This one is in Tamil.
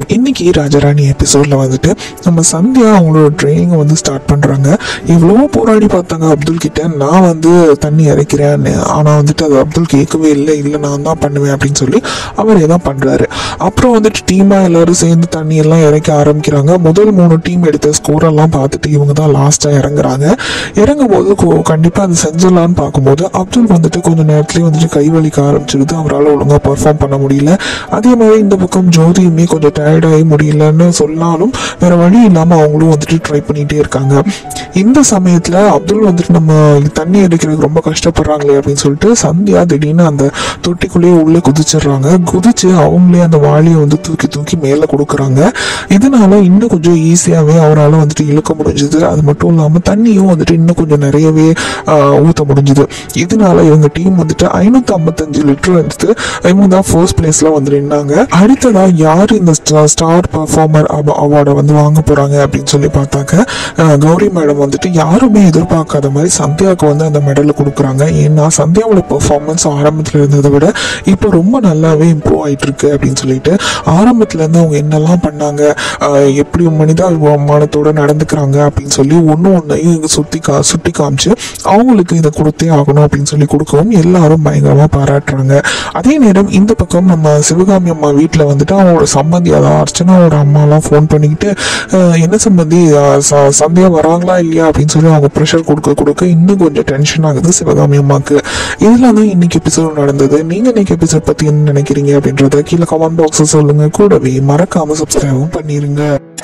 இன்னைக்கு ராஜாராணி எபிசோட்ல வந்துட்டு நம்ம சந்தியா அவங்களோட ட்ரைனிங் வந்து ஸ்டார்ட் பண்றாங்க எவ்வளவோ போராடி பார்த்தாங்க அப்துல் கிட்ட நான் வந்து தண்ணி இறைக்கிறேன்னு ஆனா வந்துட்டு அது அப்துல் கேட்கவே இல்லை இல்லை நான் தான் பண்ணுவேன் அப்படின்னு சொல்லி அவர் தான் பண்றாரு அப்புறம் வந்துட்டு டீமா எல்லாரும் சேர்ந்து தண்ணி எல்லாம் இறைக்க ஆரம்பிக்கிறாங்க முதல் மூணு டீம் எடுத்த ஸ்கோர் எல்லாம் பார்த்துட்டு இவங்க தான் லாஸ்டா இறங்குறாங்க இறங்கும் போது கொ- கண்டிப்பா அது செஞ்சிடலான்னு பார்க்கும்போது அப்துல் வந்துட்டு கொஞ்ச நேரத்துலயே வந்துட்டு கை வலிக்க ஆரம்பிச்சிருது அவரால் ஒழுங்கா பெர்ஃபார்ம் பண்ண முடியல அதே மாதிரி இந்த பக்கம் ஜோதியுமே கொஞ்சம் டயர்டாகி முடியலன்னு சொன்னாலும் வேற வழி இல்லாம அவங்களும் வந்துட்டு ட்ரை பண்ணிட்டே இருக்காங்க இந்த சமயத்துல அப்துல் வந்துட்டு நம்ம தண்ணி அடிக்கிறதுக்கு ரொம்ப கஷ்டப்படுறாங்களே அப்படின்னு சொல்லிட்டு சந்தியா திடீர்னு அந்த தொட்டிக்குள்ளேயே உள்ள குதிச்சிடுறாங்க குதிச்சு அவங்களே அந்த வாளியை வந்து தூக்கி தூக்கி மேலே கொடுக்குறாங்க இதனால இன்னும் கொஞ்சம் ஈஸியாகவே அவரால் வந்துட்டு இழுக்க முடிஞ்சது அது மட்டும் இல்லாமல் தண்ணியும் வந்துட்டு இன்னும் கொஞ்சம் நிறையவே ஊற்ற முடிஞ்சுது இதனால இவங்க டீம் வந்துட்டு ஐநூற்றி ஐம்பத்தஞ்சு லிட்டர் எடுத்து இவங்க தான் ஃபர்ஸ்ட் பிளேஸ்ல வந்து நின்னாங்க அடுத்ததா யார் இந்த ஸ்டார் பர்ஃபார்மர் அவார்டை வந்து வாங்க போறாங்க அப்படின்னு சொல்லி பார்த்தாக்க அஹ், கௌரி மேடம் வந்துட்டு யாருமே எதிர்பார்க்காத மாதிரி சந்தியாவுக்கு வந்து அந்த மெடலை கொடுக்குறாங்க ஏன்னா சந்தியாவோட பெர்ஃபார்மன்ஸ் ஆரம்பத்தில் இருந்ததை விட இப்போ ரொம்ப நல்லாவே இம்ப்ரூவ் ஆயிட்டு இருக்கு அப்படின்னு சொல்லிட்டு ஆரம்பத்துல இருந்து அவங்க என்னெல்லாம் பண்ணாங்க அஹ், எப்படி மனிதாபிமானத்தோட நடந்துக்கிறாங்க அப்படின்னு சொல்லி ஒன்று ஒன்றையும் சுத்தி கா சுட்டி காமிச்சு அவங்களுக்கு இதை கொடுத்தே ஆகணும் அப்படின்னு சொல்லி கொடுக்கவும் எல்லாரும் பயங்கரமா பாராட்டுறாங்க அதே நேரம் இந்த பக்கம் நம்ம சிவகாமி அம்மா வீட்டில் வந்துட்டு அவங்களோட சம்பந்தி அதாவது அர்ச்சனாவோட அம்மாலாம் ஃபோன் பண்ணிக்கிட்டு அஹ், என்ன சம்பந்தி அஹ், ச- சந்தியா வராங்களா இல்லையா அப்படின்னு சொல்லி அவங்க ப்ரெஷர் கொடுக்க கொடுக்க இன்னும் கொஞ்சம் டென்ஷன் ஆகுது சிவகாமி அம்மாக்கு இதெல்லாம் தான் இன்னைக்கு எபிசோட் நடந்தது நீங்க இன்னைக்கு எபிசோட் பத்தி என்ன நினைக்கிறீங்க அப்படின்றத கீழே கமெண்ட் பாக்ஸில் சொல்லுங்க கூடவே மறக்காம சப்ஸ்கிரைபும் பண்ணிருங்க